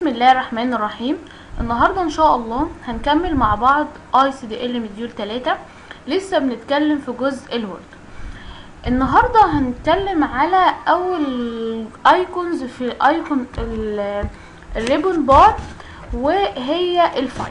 بسم الله الرحمن الرحيم النهارده ان شاء الله هنكمل مع بعض اي سي دي ال مديول 3 لسه بنتكلم في جزء الوورد النهارده هنتكلم على اول ايكونز في ايكون الريبون بار وهي الفايل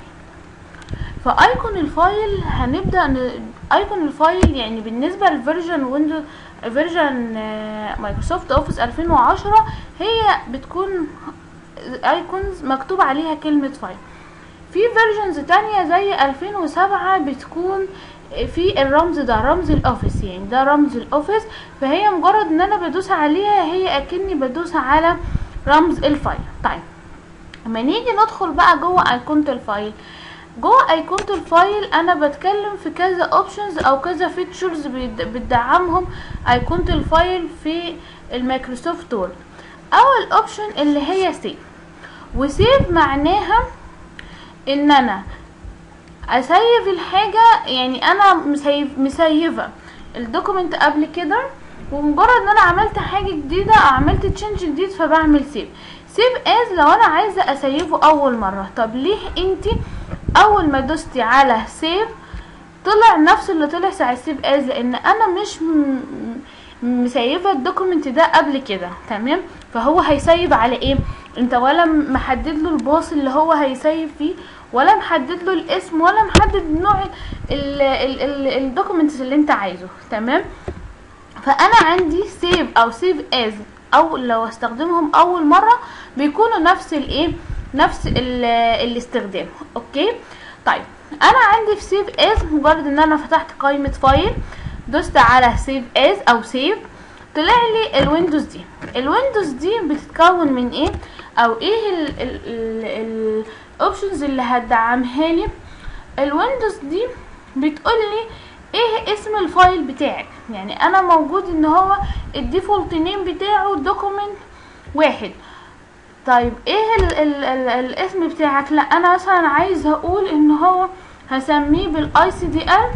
فايكون الفايل هنبدا ن... ايكون الفايل يعني بالنسبه لفيرجن ويندوز فيرجن مايكروسوفت اوفيس 2010 هي بتكون ايكونز مكتوب عليها كلمه فايل في فيرجنز تانية زي 2007 بتكون في الرمز ده رمز الاوفيس يعني ده رمز الاوفيس فهي مجرد ان انا بدوس عليها هي اكني بدوس على رمز الفايل طيب لما نيجي ندخل بقى جوه ايقونه الفايل جوه ايقونه الفايل انا بتكلم في كذا اوبشنز او كذا فيتشرز بتدعمهم ايقونه الفايل في المايكروسوفت وورد اول اوبشن اللي هي سيف وسيف معناها ان انا اسيف الحاجه يعني انا مسيف مسيفه الدوكيمنت قبل كده ومجرد ان انا عملت حاجه جديده او عملت تشينج جديد فبعمل سيف سيف از لو انا عايزه اسيفه اول مره طب ليه انتي اول ما دوستي على سيف طلع نفس اللي طلع ساعه سيف از لان انا مش مسيفه الدوكيمنت ده قبل كده تمام فهو هيسيب على ايه انت ولا محدد له الباص اللي هو هيسيب فيه ولا محدد له الاسم ولا محدد نوع الدوكيمنتس اللي انت عايزه تمام فانا عندي سيف او سيف از او لو استخدمهم اول مره بيكونوا نفس الايه نفس الاستخدام اوكي طيب انا عندي في سيف از مجرد ان انا فتحت قائمه فايل دوست على سيف از او سيف طلع لي الويندوز دي الويندوز دي بتتكون من ايه او ايه الاوبشنز اللي هتدعمها لي الويندوز دي بتقول لي ايه اسم الفايل بتاعك يعني انا موجود ان هو الديفولت نيم بتاعه دوكيمنت واحد طيب ايه ال ال ال الاسم بتاعك لا انا مثلا عايزه اقول ان هو هسميه بالاي سي دي ال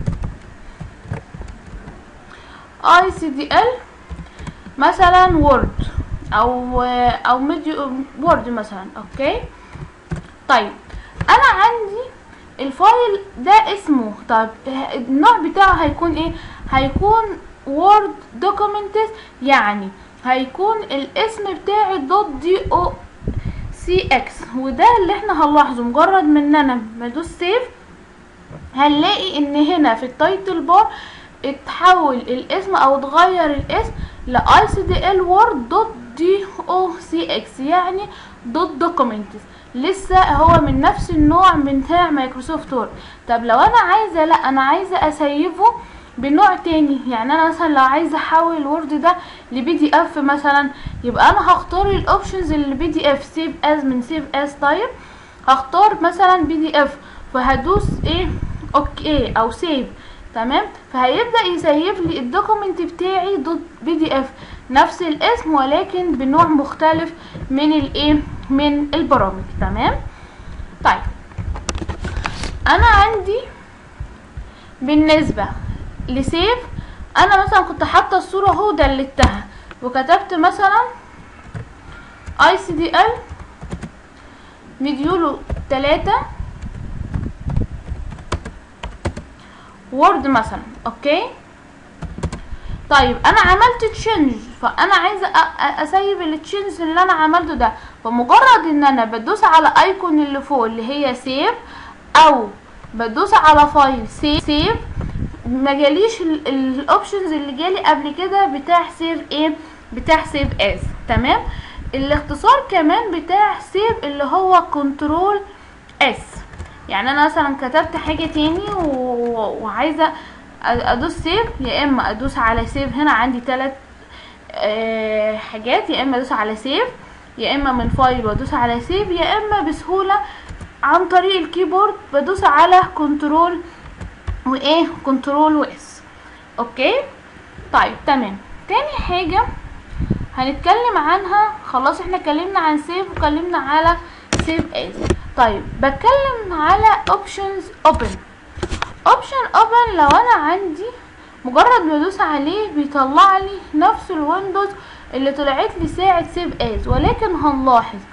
اي سي دي ال مثلا وورد او او ميديو وورد مثلا اوكي طيب انا عندي الفايل ده اسمه طب النوع بتاعه هيكون ايه هيكون وورد دوكيومنتس يعني هيكون الاسم بتاعي دوت دي او سي اكس وده اللي احنا هنلاحظه مجرد من ان انا بدوس سيف هنلاقي ان هنا في التايتل بار اتحول الاسم او اتغير الاسم لاي سي دي ال وورد دوت دي او سي اكس يعني دوت دوكيومنتس لسه هو من نفس النوع من بتاع مايكروسوفت وورد طب لو انا عايزه لا انا عايزه اسيفه بنوع تاني يعني انا مثلا لو عايزه احول الوورد ده لبي دي اف مثلا يبقى انا هختار الاوبشنز اللي بي دي اف سيف از من سيف از تايب هختار مثلا بي دي اف فهدوس ايه اوكي او سيف تمام فهيبدا يسيف لي الدوكيمنت بتاعي دوت بي دي اف نفس الاسم ولكن بنوع مختلف من الايه من البرامج تمام طيب انا عندي بالنسبه لسيف انا مثلا كنت حاطه الصوره اهو دلتها وكتبت مثلا اي سي دي ال مديولو تلاتة وورد مثلا اوكي طيب انا عملت تشينج فانا عايزه اسيب التشينج اللي انا عملته ده فمجرد ان انا بدوس على ايكون اللي فوق اللي هي سيف او بدوس على فايل سيف سيف ما جاليش الاوبشنز اللي جالي قبل كده بتاع سيف ايه بتاع سيف از تمام الاختصار كمان بتاع سيف اللي هو كنترول اس يعني انا مثلا كتبت حاجه تاني وعايزه ادوس سيف يا اما ادوس على سيف هنا عندي ثلاث أه حاجات يا اما ادوس على سيف يا اما من فايل وادوس على سيف يا اما بسهوله عن طريق الكيبورد بدوس على كنترول وايه كنترول واس اوكي طيب تمام تاني حاجه هنتكلم عنها خلاص احنا اتكلمنا عن سيف واتكلمنا على سيف از طيب بتكلم على اوبشنز اوبن اوبشن اوبن لو انا عندي مجرد ما ادوس عليه بيطلع لي نفس الويندوز اللي طلعت لي ساعه سيف از ولكن هنلاحظ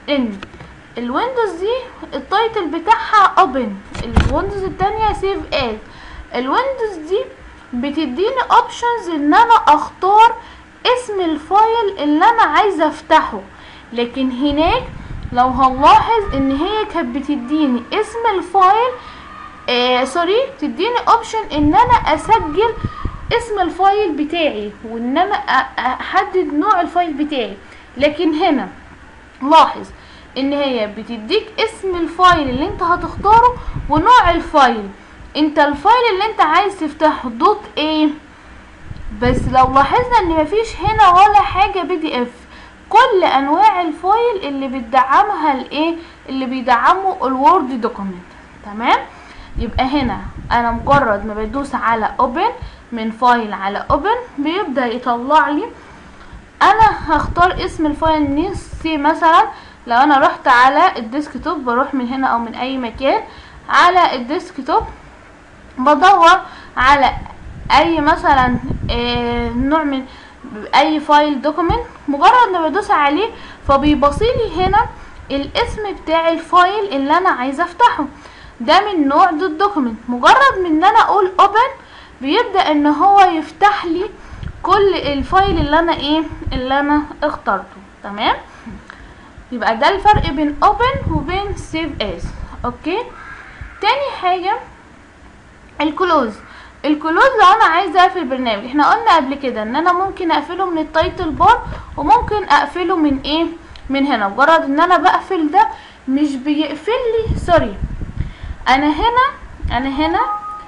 ان الويندوز دي التايتل بتاعها اوبن الويندوز التانية سيف از الويندوز دي بتديني اوبشنز ان انا اختار اسم الفايل اللي انا عايزه افتحه لكن هناك لو هنلاحظ ان هي كانت بتديني اسم الفايل آه سوري تديني اوبشن ان انا اسجل اسم الفايل بتاعي وان انا أ- احدد نوع الفايل بتاعي لكن هنا لاحظ ان هي بتديك اسم الفايل اللي انت هتختاره ونوع الفايل انت الفايل اللي انت عايز تفتحه دوت ايه بس لو لاحظنا ان مفيش هنا ولا حاجه بي دي اف كل انواع الفايل اللي بتدعمها الايه اللي بيدعموا الوورد دوكيمنت تمام يبقى هنا انا مجرد ما بدوس على اوبن من فايل على اوبن بيبدا يطلع لي انا هختار اسم الفايل نفسي مثلا لو انا رحت على الديسكتوب بروح من هنا او من اي مكان على الديسكتوب بدور على اي مثلا آه، نوع من اي فايل دوكيمنت مجرد ما بدوس عليه فبيبصيلي هنا الاسم بتاع الفايل اللي انا عايزه افتحه ده من نوع دوت دوكيمنت مجرد من ان انا اقول اوبن بيبدا ان هو يفتح لي كل الفايل اللي انا ايه اللي انا اخترته تمام يبقى ده الفرق بين open وبين save as اوكي تاني حاجة الكلوز الكلوز لو انا عايزه اقفل البرنامج احنا قلنا قبل كده ان انا ممكن اقفله من التايتل بار وممكن اقفله من ايه من هنا مجرد ان انا بقفل ده مش بيقفل لي سوري انا هنا انا هنا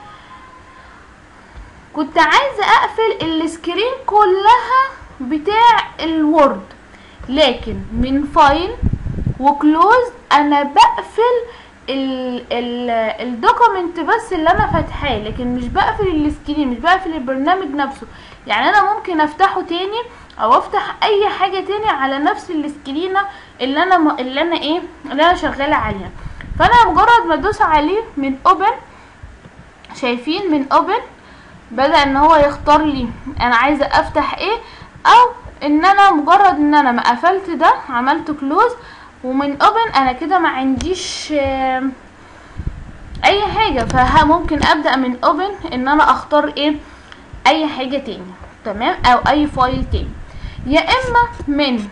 كنت عايزه اقفل السكرين كلها بتاع الوورد لكن من فايل وكلوز انا بقفل ال ال الدوكيمنت بس اللي انا فاتحاه لكن مش بقفل السكرين مش بقفل البرنامج نفسه يعني انا ممكن افتحه تاني او افتح اي حاجه تاني على نفس السكرينه اللي انا م... اللي انا ايه اللي انا شغاله عليها فانا مجرد ما ادوس عليه من اوبن شايفين من اوبن بدأ ان هو يختار لي انا عايزه افتح ايه او ان انا مجرد ان انا ما قفلت ده عملت كلوز ومن اوبن انا كده ما عنديش آه، اي حاجه فممكن ابدا من اوبن ان انا اختار ايه اي حاجه تاني تمام او اي فايل تاني يا اما من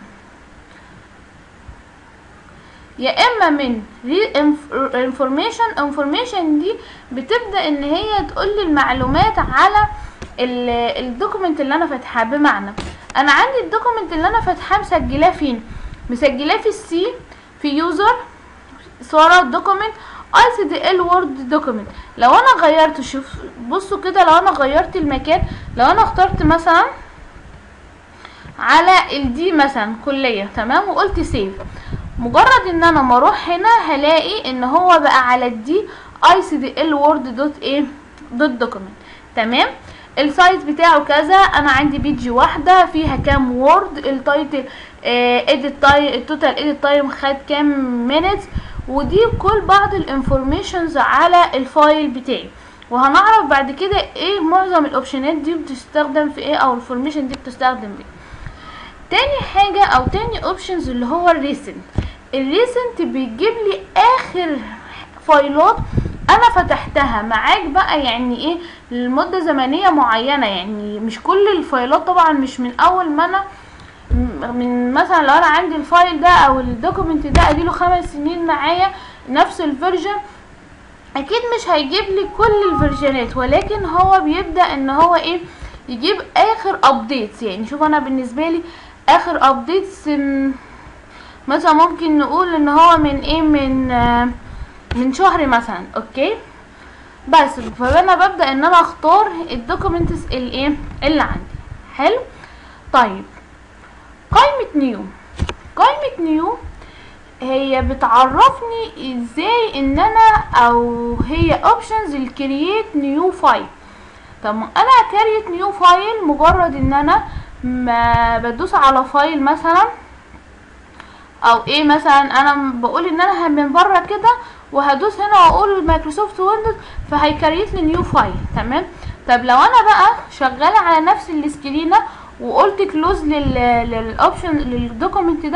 يا اما من انفورميشن انفورميشن دي بتبدا ان هي تقول لي المعلومات على الدوكيمنت اللي انا فاتحاه بمعنى انا عندي الدوكيمنت اللي انا فاتحاه مسجلاه فين مسجلاه في السي في يوزر صورة دوكيمنت اي سي دي ال وورد دوكيمنت لو انا غيرت شوف بصوا كده لو انا غيرت المكان لو انا اخترت مثلا على الدي مثلا كلية تمام وقلت سيف مجرد ان انا ما اروح هنا هلاقي ان هو بقى على الدي اي سي دي ال وورد دوت ايه دوت دوكيمنت تمام السايز بتاعه كذا انا عندي بيجي واحده فيها كام وورد التايتل اديت تايم التوتال اديت تايم خد كام مينتس ودي كل بعض الانفورميشنز على الفايل بتاعي وهنعرف بعد كده ايه معظم الاوبشنات دي بتستخدم في ايه او الانفورميشن دي بتستخدم بيه تاني حاجة او تاني اوبشنز اللي هو الريسنت الريسنت بيجيب لي اخر فايلات انا فتحتها معاك بقى يعني ايه لمدة زمنية معينة يعني مش كل الفايلات طبعا مش من اول ما انا من مثلا لو انا عندي الفايل ده او الدوكيمنت ده اديله خمس سنين معايا نفس الفيرجن اكيد مش هيجيب لي كل الفيرجنات ولكن هو بيبدا ان هو ايه يجيب اخر ابديتس يعني شوف انا بالنسبه لي اخر ابديتس مثلا ممكن نقول ان هو من ايه من آه من شهر مثلا اوكي بس فانا ببدا ان انا اختار الدوكيومنتس الايه اللي عندي حلو طيب قائمه نيو قائمه نيو هي بتعرفني ازاي ان انا او هي اوبشنز الكرييت نيو فايل طب انا كريت نيو فايل مجرد ان انا ما بدوس على فايل مثلا او ايه مثلا انا بقول ان انا من بره كده وهدوس هنا واقول مايكروسوفت ويندوز فهيكريت لي نيو فايل تمام طب لو انا بقى شغاله على نفس السكرينه وقلت كلوز للاوبشن للدوكيمنت ده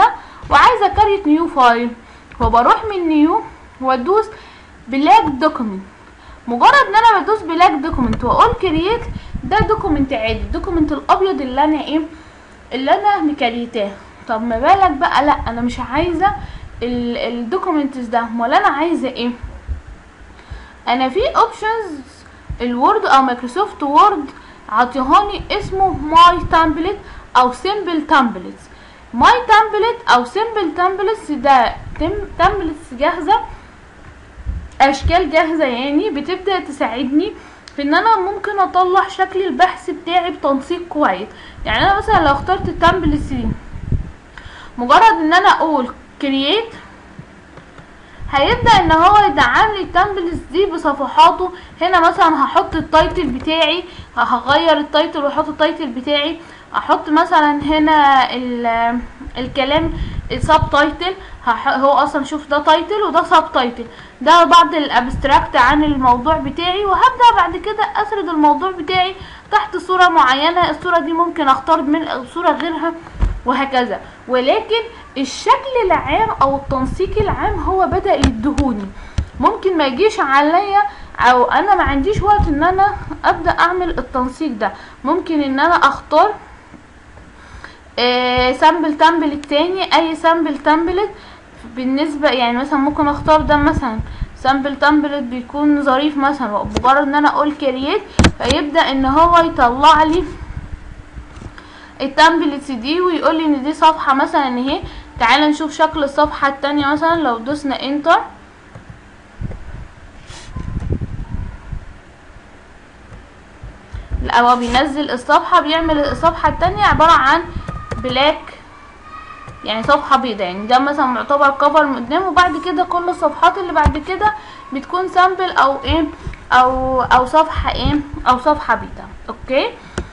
وعايزه كاريت نيو فايل فبروح من نيو وادوس بلاك دوكيمنت مجرد ان انا بدوس بلاك دوكيمنت واقول كرييت ده دوكيمنت عادي الدوكيمنت الابيض اللي انا ايه اللي انا مكريتاه طب ما بالك بقى لا انا مش عايزه الدوكيمنتس ده امال انا عايزه ايه انا في اوبشنز الوورد او مايكروسوفت وورد عطيهاني اسمه ماي تمبلت او سيمبل تمبلتس ماي تمبلت او سيمبل تمبلتس ده تمبلتس جاهزه اشكال جاهزه يعني بتبدا تساعدني في ان انا ممكن اطلع شكل البحث بتاعي بتنسيق كويس يعني انا مثلا لو اخترت التمبلتس دي مجرد ان انا اقول كرييت هيبدا ان هو يدعم لي التمبلتس دي بصفحاته هنا مثلا هحط التايتل بتاعي هغير التايتل واحط التايتل بتاعي احط مثلا هنا الكلام السب تايتل هو اصلا شوف ده تايتل وده سب تايتل ده بعض الابستراكت عن الموضوع بتاعي وهبدا بعد كده اسرد الموضوع بتاعي تحت صوره معينه الصوره دي ممكن اختار من صوره غيرها وهكذا ولكن الشكل العام او التنسيق العام هو بدا يدهوني ممكن ما يجيش عليا او انا ما عنديش وقت ان انا ابدا اعمل التنسيق ده ممكن ان انا اختار آه سامبل تمبلت تاني اي سامبل تمبلت بالنسبة يعني مثلا ممكن اختار ده مثلا سامبل تمبلت بيكون ظريف مثلا مجرد ان انا اقول كرييت فيبدا ان هو يطلع لي التمبلتس دي ويقول لي ان دي صفحه مثلا اهي تعالى نشوف شكل الصفحه التانية مثلا لو دوسنا انتر لا هو بينزل الصفحه بيعمل الصفحه التانية عباره عن بلاك يعني صفحه بيضاء يعني ده مثلا معتبر كفر من قدام وبعد كده كل الصفحات اللي بعد كده بتكون سامبل او ايه او او صفحه ايه او صفحه بيضاء اوكي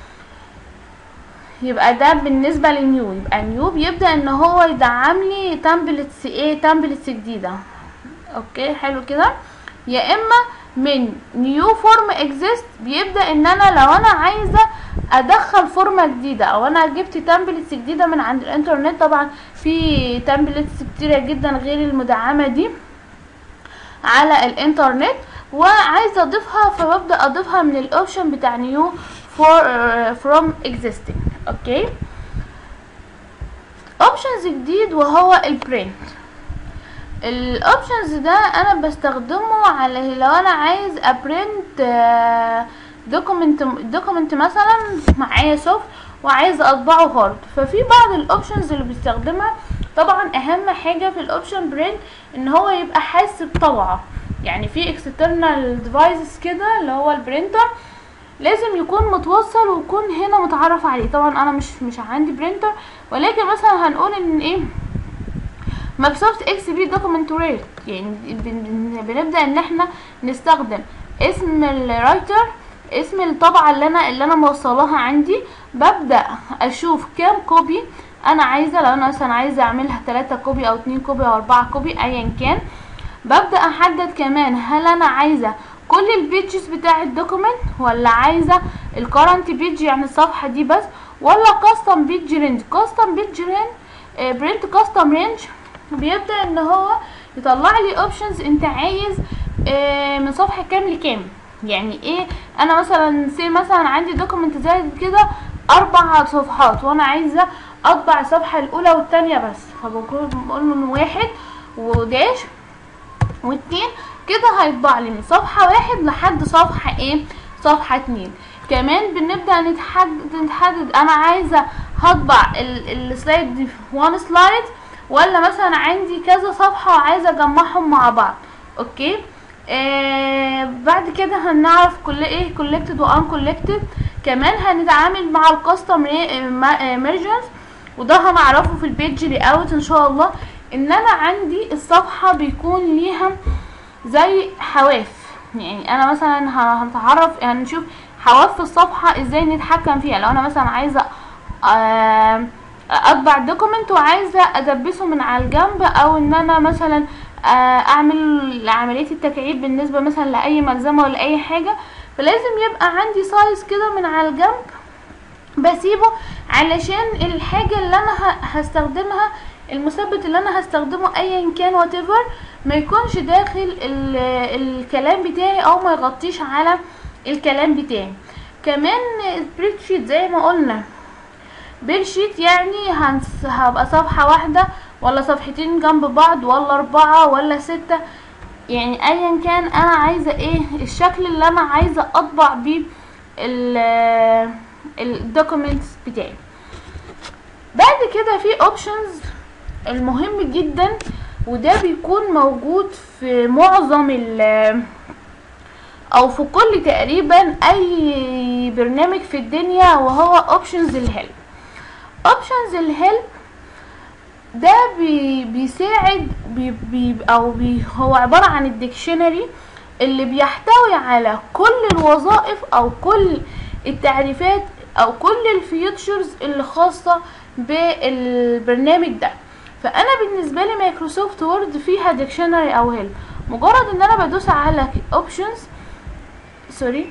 يبقى ده بالنسبه للنيو يبقى نيو بيبدا ان هو يدعم لي تمبلتس ايه تمبلتس جديده اوكي حلو كده يا اما من نيو فورم اكزيست بيبدا ان انا لو انا عايزه ادخل فورمه جديده او انا جبت تمبلتس جديده من عند الانترنت طبعا في تمبلتس كتيره جدا غير المدعمه دي على الانترنت وعايزه اضيفها فببدا اضيفها من الاوبشن بتاع نيو فور فروم existing اوكي اوبشنز جديد وهو البرنت الاوبشنز ده انا بستخدمه على لو انا عايز ابرنت دوكيمنت دوكيمنت مثلا معايا سوفت وعايز اطبعه هارد ففي بعض الاوبشنز اللي بستخدمها طبعا اهم حاجه في الاوبشن برنت ان هو يبقى حاسس بطبعه يعني في اكسترنال ديفايسز كده اللي هو البرينتر لازم يكون متوصل ويكون هنا متعرف عليه طبعا انا مش مش عندي برينتر ولكن مثلا هنقول ان ايه مايكروسوفت اكس بي دوكيمنت ريت يعني بنبدا ان احنا نستخدم اسم الرايتر اسم الطبعه اللي انا اللي انا موصلاها عندي ببدا اشوف كام كوبي انا عايزه لو انا مثلا عايزه اعملها 3 كوبي او 2 كوبي او 4 كوبي ايا كان ببدا احدد كمان هل انا عايزه كل البيجز بتاع الدوكيمنت ولا عايزه الكرنت بيج يعني الصفحه دي بس ولا كاستم بيج رينج كاستم بيج رينج برنت كاستم رينج بيبدا ان هو يطلع لي اوبشنز انت عايز اه من صفحه كام لكام يعني ايه انا مثلا سي مثلا عندي دوكيمنت زي كده اربع صفحات وانا عايزه اطبع الصفحه الاولى والثانيه بس فبقول من واحد وداش واتنين كده هيطبع لي من صفحة واحد لحد صفحة ايه صفحة اتنين كمان بنبدأ نتحدد نتحدد انا عايزة هطبع السلايد دي وان سلايد ولا مثلا عندي كذا صفحة وعايزة اجمعهم مع بعض اوكي آه بعد كده هنعرف كل ايه collected وان collected كمان هنتعامل مع الكاستم ميرجنز وده هنعرفه في البيج لي اوت ان شاء الله ان انا عندي الصفحة بيكون ليها زي حواف يعني انا مثلا هنتعرف هنشوف يعني حواف في الصفحة ازاي نتحكم فيها لو انا مثلا عايزة اطبع دوكيمنت وعايزة ادبسه من على الجنب او ان انا مثلا اعمل عملية التكعيب بالنسبة مثلا لاي ملزمة ولا اي حاجة فلازم يبقى عندي سايز كده من على الجنب بسيبه علشان الحاجة اللي انا هستخدمها المثبت اللي انا هستخدمه ايا كان واتيفر ما يكونش داخل ال- الكلام بتاعي او ما يغطيش على الكلام بتاعي كمان سبريد شيت زي ما قلنا بيل شيت يعني هنس هبقى صفحة واحدة ولا صفحتين جنب بعض ولا أربعة ولا ستة يعني أيا كان أنا عايزة ايه الشكل اللي أنا عايزة أطبع بيه الدوكيومنتس بتاعي بعد كده في اوبشنز المهم جدا وده بيكون موجود في معظم ال او في كل تقريبا اي برنامج في الدنيا وهو اوبشنز الهيلب اوبشنز الهيلب ده بي بيساعد بي بي او بي هو عبارة عن الديكشنري اللي بيحتوي على كل الوظائف او كل التعريفات او كل الفيوتشرز اللي خاصة بالبرنامج ده فانا بالنسبة لي مايكروسوفت وورد فيها ديكشنري او هيلب مجرد ان انا بدوس على اوبشنز سوري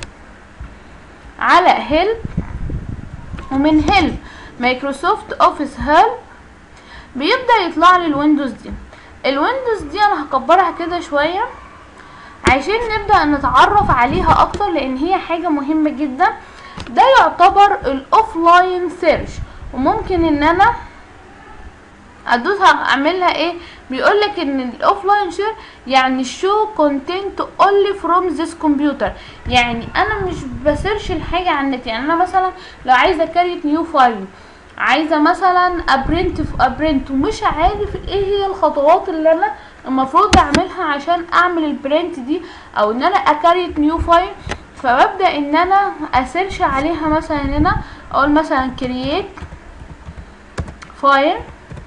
على هيلب ومن هيلب مايكروسوفت اوفيس هيلب بيبدأ يطلع لي الويندوز دي الويندوز دي انا هكبرها كده شوية عشان نبدأ نتعرف عليها اكتر لان هي حاجة مهمة جدا ده يعتبر الاوفلاين سيرش وممكن ان انا ادوس اعملها ايه بيقولك ان الاوفلاين شير يعني شو كونتنت اونلي فروم ذيس كمبيوتر يعني انا مش بسيرش الحاجه على النت يعني انا مثلا لو عايزه كاريت نيو فايل عايزه مثلا ابرنت في ابرنت ومش عارف ايه هي الخطوات اللي انا المفروض اعملها عشان اعمل البرنت دي او ان انا اكريت نيو فايل فببدا ان انا اسيرش عليها مثلا هنا اقول مثلا كرييت فايل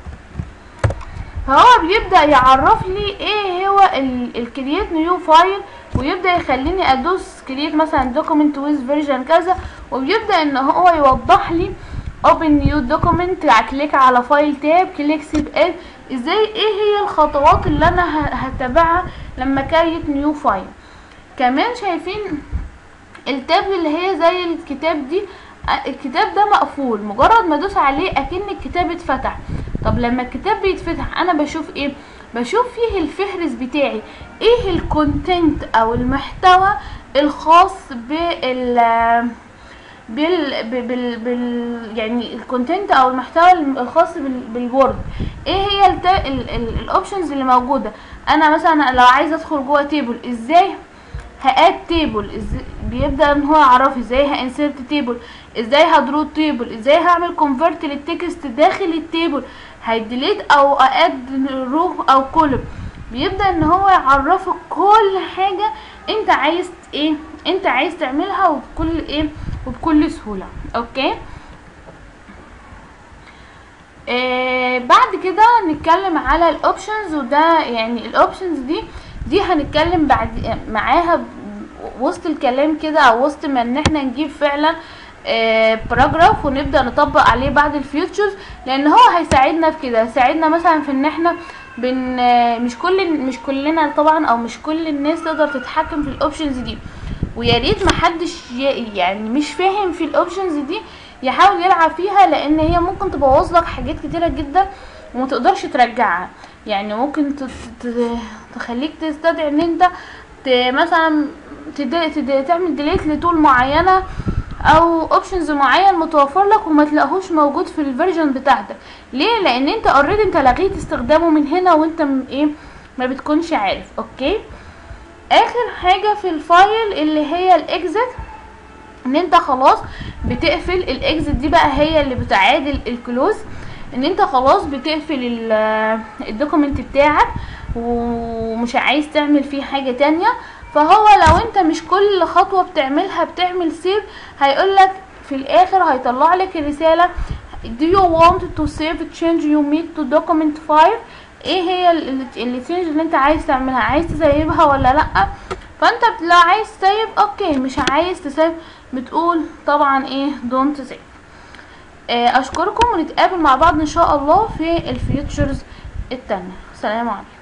فهو بيبدا يعرف لي ايه هو الكرييت نيو فايل ويبدا يخليني ادوس كرييت مثلا دوكيمنت ويز فيرجن كذا وبيبدا ان هو يوضح لي اوبن نيو دوكيمنت كليك على فايل تاب كليك سيف از ازاي ايه هي الخطوات اللي انا هتبعها لما كريت نيو فايل كمان شايفين التاب اللي هي زي الكتاب دي الكتاب ده مقفول مجرد ما ادوس عليه اكن الكتاب اتفتح طب لما الكتاب بيتفتح انا بشوف ايه بشوف فيه الفهرس بتاعي ايه الكونتنت او المحتوى الخاص بال بال بال, بال يعني الكونتنت او المحتوى الخاص بال بالوورد ايه هي الاوبشنز اللي موجوده انا مثلا لو عايزه ادخل جوه تيبل ازاي هاد تيبل بيبدا ان هو يعرف ازاي هانسرت تيبل ازاي هدرو تيبل ازاي هعمل كونفرت للتكست داخل التيبل هيديليت او اد رو او كولم بيبدا ان هو يعرفك كل حاجه انت عايز ايه انت عايز تعملها وبكل ايه وبكل سهوله اوكي آه بعد كده نتكلم على الاوبشنز وده يعني الاوبشنز دي دي هنتكلم بعد معاها وسط الكلام كده او وسط ما ان احنا نجيب فعلا آه باراجراف ونبدا نطبق عليه بعد الفيوتشرز لان هو هيساعدنا في كده هيساعدنا مثلا في ان احنا بن مش كل مش كلنا طبعا او مش كل الناس تقدر تتحكم في الاوبشنز دي ويا ريت محدش يعني مش فاهم في الاوبشنز دي يحاول يلعب فيها لان هي ممكن تبوظ لك حاجات كتيره جدا وما تقدرش ترجعها يعني ممكن تخليك تستدعي ان انت مثلا تعمل ديليت لتول معينه او اوبشنز معين متوفر لك وما تلاقوهوش موجود في الفيرجن بتاعتك ليه لان انت اوريدي انت لغيت استخدامه من هنا وانت ايه ما بتكونش عارف اوكي اخر حاجه في الفايل اللي هي الاكزit ان انت خلاص بتقفل الاكزit دي بقى هي اللي بتعادل الكلوز ان انت خلاص بتقفل الدوكيمنت بتاعك ومش عايز تعمل فيه حاجه تانية فهو لو انت مش كل خطوه بتعملها بتعمل سيف هيقولك في الاخر هيطلع لك الرساله do you want to save change you made to document 5 ايه هي التشينج اللي انت عايز تعملها عايز تسيبها ولا لا فانت لو عايز تسيب اوكي مش عايز تسيب بتقول طبعا ايه don't save اشكركم ونتقابل مع بعض ان شاء الله في الفيوتشرز التانية سلام عليكم